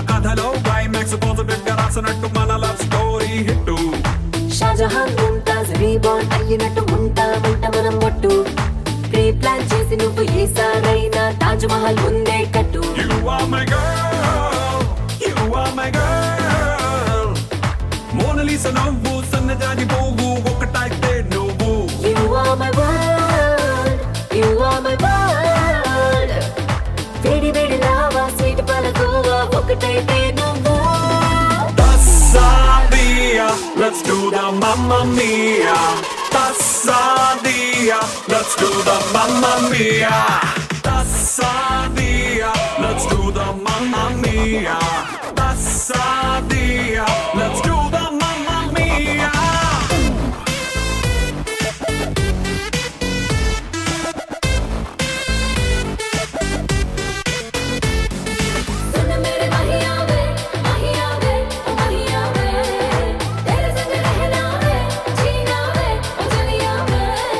కథలో climax positive గా రాసినట్టు మన love story hit Shahjahan Mumtaz reborn అయ్యినట్టు ఉంటామంట మనం ఒట్టు ప్రీ ప్లాన్ చేసి నువ్వు ఈసారైనా తాజ్ మహల్ ముందే కట్టు You are my girl, you are my girl. మోనలీస నవ్వు సన్నజాజి పువ్వు ఒకటైతే నువ్వు You are my world, you are my world. వేడి వేడి లావా స్వీట్ పలకోవా ఒకటైతే నువ్వు Tassadia, let's do the mamma mia. Tassadia, let's do the mamma mia. Tassadia, let's do the mamma mia. Tassadia, let's do the mamma mia. सुन मेरे महिया वे महिया वे ओ महिया वे तेरे संग रहना वे जीना वे ओ जलिया वे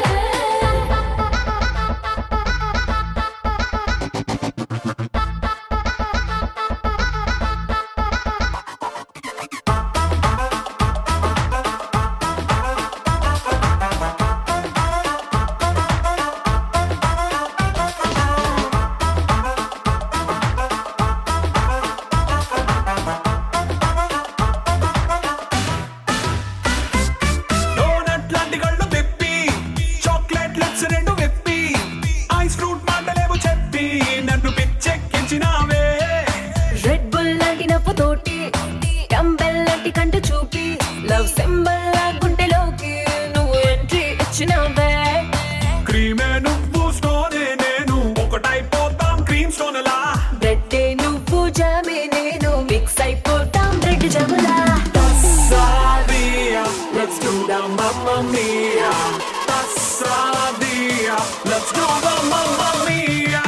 డోనట్ లాంటి కళ్ళు విప్పి చాక్లెట్ లిప్స్ రెండు విప్పి ఐస్ ఫ్రూట్ మాటలేవు చెప్పి నన్ను పిచ్చెక్కించినావే రెడ్ బుల్ లాంటి నవ్వు తోటి టంబెల్ లాంటి కంట చూపి లవ్ సింబల్ లా గుండెలోకి నువ్వు ఎంట్రీ ఇచ్చినవే క్రీమే నువ్వు స్టోనే నేను ఒకటైపోతాం క్రీమ్ స్టోన్ లా బ్రెడ్ నువ్వు జామే నేను మిక్స్ అయిపోతాం బ్రెడ్ జములా Tassadia, let's do the mamma mia. Tassadia, let's do the mamma mia.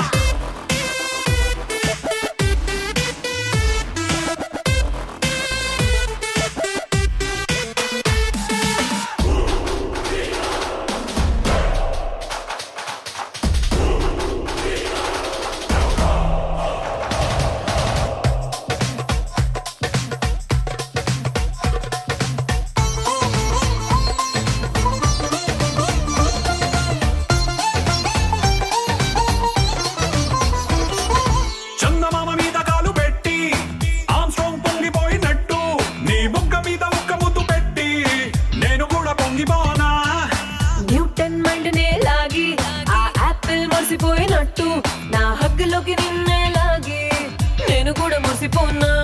చందమామ మీద కాలు పెట్టి ఆమ్ స్ట్రాంగ్ పొంగిపోయినట్టు నీ బుగ్గ మీద ఒక్క ముద్దు పెట్టి నేను కూడా పొంగిపోనా న్యూటన్ మైండ్ నే లాగి ఆ యాపిల్ మురిసిపోయినట్టు నా హగ్గులోకి నిన్నే లాగి నేను కూడా మురిసిపోనా